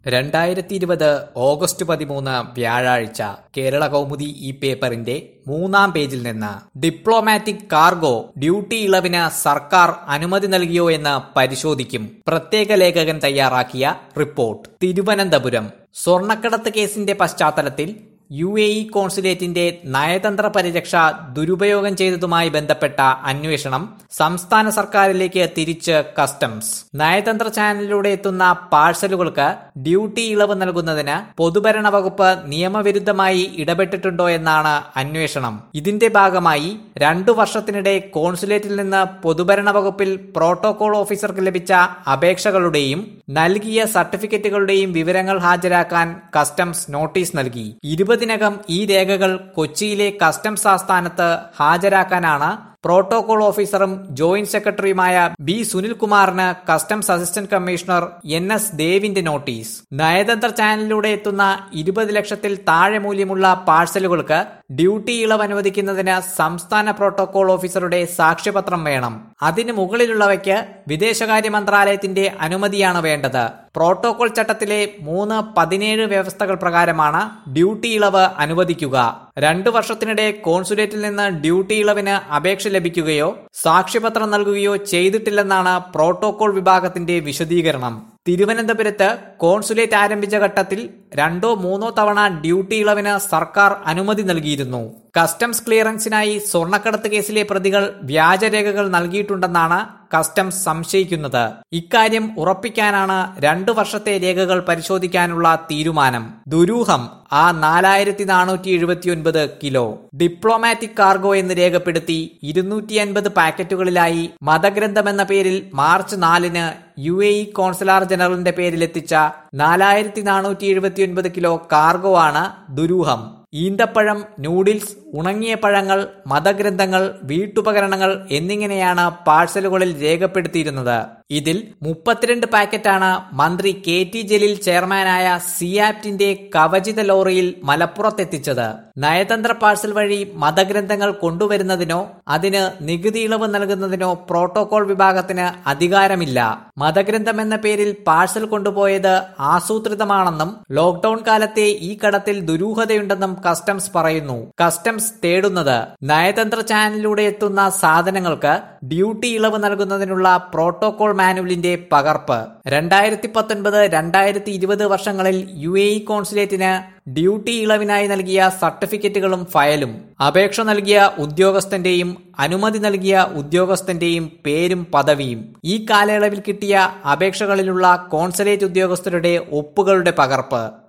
രണ്ടായിരത്തി ഇരുപത് ഓഗസ്റ്റ് പതിമൂന്ന് വ്യാഴാഴ്ച കേരള കൗമുദി ഈ പേപ്പറിന്റെ മൂന്നാം പേജിൽ നിന്ന് ഡിപ്ലോമാറ്റിക് കാർഗോ ഡ്യൂട്ടി ഇളവിന് സർക്കാർ അനുമതി നൽകിയോ എന്ന് പരിശോധിക്കും പ്രത്യേക ലേഖകൻ തയ്യാറാക്കിയ റിപ്പോർട്ട് തിരുവനന്തപുരം സ്വർണ്ണക്കടത്ത് കേസിന്റെ പശ്ചാത്തലത്തിൽ യു എ ഇ കോൺസുലേറ്റിന്റെ നയതന്ത്ര പരിരക്ഷ ദുരുപയോഗം ചെയ്തതുമായി ബന്ധപ്പെട്ട അന്വേഷണം സംസ്ഥാന സർക്കാരിലേക്ക് തിരിച്ച് കസ്റ്റംസ് നയതന്ത്ര ചാനലിലൂടെ എത്തുന്ന പാഴ്സലുകൾക്ക് ഡ്യൂട്ടി ഇളവ് നൽകുന്നതിന് പൊതുഭരണ വകുപ്പ് നിയമവിരുദ്ധമായി ഇടപെട്ടിട്ടുണ്ടോ എന്നാണ് അന്വേഷണം ഇതിന്റെ ഭാഗമായി രണ്ടു വർഷത്തിനിടെ കോൺസുലേറ്റിൽ നിന്ന് പൊതുഭരണ വകുപ്പിൽ പ്രോട്ടോകോൾ ഓഫീസർക്ക് ലഭിച്ച അപേക്ഷകളുടെയും നൽകിയ സർട്ടിഫിക്കറ്റുകളുടെയും വിവരങ്ങൾ ഹാജരാക്കാൻ കസ്റ്റംസ് നോട്ടീസ് നൽകി ഇരുപതിനകം ഈ രേഖകൾ കൊച്ചിയിലെ കസ്റ്റംസ് ആസ്ഥാനത്ത് ഹാജരാക്കാനാണ് പ്രോട്ടോകോൾ ഓഫീസറും ജോയിന്റ് സെക്രട്ടറിയുമായ ബി സുനിൽകുമാറിന് customs assistant commissioner N S ദേവിന്റെ നോട്ടീസ് നയതന്ത്ര ചാനലിലൂടെ എത്തുന്ന ഇരുപത് ലക്ഷത്തിൽ താഴെ മൂല്യമുള്ള പാഴ്സലുകൾക്ക് ഡ്യൂട്ടി ഇളവ് അനുവദിക്കുന്നതിന് സംസ്ഥാന പ്രോട്ടോകോൾ ഓഫീസറുടെ സാക്ഷ്യപത്രം വേണം അതിന് മുകളിലുള്ളവയ്ക്ക് വിദേശകാര്യ മന്ത്രാലയത്തിന്റെ അനുമതിയാണ് വേണ്ടത് പ്രോട്ടോകോൾ ചട്ടത്തിലെ മൂന്ന് പതിനേഴ് വ്യവസ്ഥകൾ പ്രകാരമാണ് ഡ്യൂട്ടി ഇളവ് അനുവദിക്കുക രണ്ടു വർഷത്തിനിടെ കോൺസുലേറ്റിൽ നിന്ന് ഡ്യൂട്ടി ഇളവിന് അപേക്ഷ ലഭിക്കുകയോ സാക്ഷ്യപത്രം നൽകുകയോ ചെയ്തിട്ടില്ലെന്നാണ് പ്രോട്ടോകോൾ വിഭാഗത്തിന്റെ വിശദീകരണം തിരുവനന്തപുരത്ത് കോൺസുലേറ്റ് ആരംഭിച്ച ഘട്ടത്തിൽ രണ്ടോ മൂന്നോ തവണ ഡ്യൂട്ടി ഇളവിന് സർക്കാർ അനുമതി നൽകിയിരുന്നു കസ്റ്റംസ് ക്ലിയറൻസിനായി സ്വർണ്ണക്കടത്ത് കേസിലെ പ്രതികൾ വ്യാജരേഖകൾ നൽകിയിട്ടുണ്ടെന്നാണ് കസ്റ്റംസ് സംശയിക്കുന്നത് ഇക്കാര്യം ഉറപ്പിക്കാനാണ് രണ്ടു വർഷത്തെ രേഖകൾ പരിശോധിക്കാനുള്ള തീരുമാനം ദുരൂഹം ആ നാലായിരത്തി നാനൂറ്റി എഴുപത്തിയൊൻപത് കിലോ ഡിപ്ലോമാറ്റിക് കാർഗോ എന്ന് രേഖപ്പെടുത്തി ഇരുന്നൂറ്റി അൻപത് പാക്കറ്റുകളിലായി മതഗ്രന്ഥം എന്ന പേരിൽ മാർച്ച് നാലിന് യു എ ഇ കോൺസുലാർ ജനറലിന്റെ പേരിൽ എത്തിച്ച നാലായിരത്തി നാനൂറ്റി എഴുപത്തിയൊൻപത് കിലോ കാർഗോ ആണ് ദുരൂഹം ഈന്തപ്പഴം നൂഡിൽസ് ഉണങ്ങിയ പഴങ്ങൾ മതഗ്രന്ഥങ്ങൾ വീട്ടുപകരണങ്ങൾ എന്നിങ്ങനെയാണ് പാഴ്സലുകളിൽ രേഖപ്പെടുത്തിയിരുന്നത് ഇതിൽ മുപ്പത്തിരണ്ട് പാക്കറ്റാണ് മന്ത്രി കെ ടി ജലീൽ ചെയർമാനായ സിയാപ്റ്റിന്റെ കവചിത ലോറിയിൽ മലപ്പുറത്തെത്തിച്ചത് നയതന്ത്ര പാഴ്സൽ വഴി മതഗ്രന്ഥങ്ങൾ കൊണ്ടുവരുന്നതിനോ അതിന് നികുതി ഇളവ് നൽകുന്നതിനോ പ്രോട്ടോകോൾ വിഭാഗത്തിന് അധികാരമില്ല മതഗ്രന്ഥം എന്ന പേരിൽ പാഴ്സൽ കൊണ്ടുപോയത് ആസൂത്രിതമാണെന്നും ലോക്ഡൌൺ കാലത്തെ ഈ കടത്തിൽ ദുരൂഹതയുണ്ടെന്നും കസ്റ്റംസ് പറയുന്നു കസ്റ്റംസ് തേടുന്നത് നയതന്ത്ര ചാനലിലൂടെ എത്തുന്ന സാധനങ്ങൾക്ക് ഡ്യൂട്ടി ഇളവ് നൽകുന്നതിനുള്ള പ്രോട്ടോകോൾ മാനുവലിന്റെ പകർപ്പ് രണ്ടായിരത്തി പത്തൊൻപത് രണ്ടായിരത്തി ഇരുപത് വർഷങ്ങളിൽ യു എ ഇ കോൺസുലേറ്റിന് ഡ്യൂട്ടി ഇളവിനായി നൽകിയ സർട്ടിഫിക്കറ്റുകളും ഫയലും അപേക്ഷ നൽകിയ ഉദ്യോഗസ്ഥന്റെയും അനുമതി നൽകിയ ഉദ്യോഗസ്ഥന്റെയും പേരും പദവിയും ഈ കാലയളവിൽ കിട്ടിയ അപേക്ഷകളിലുള്ള കോൺസുലേറ്റ് ഉദ്യോഗസ്ഥരുടെ ഒപ്പുകളുടെ പകർപ്പ്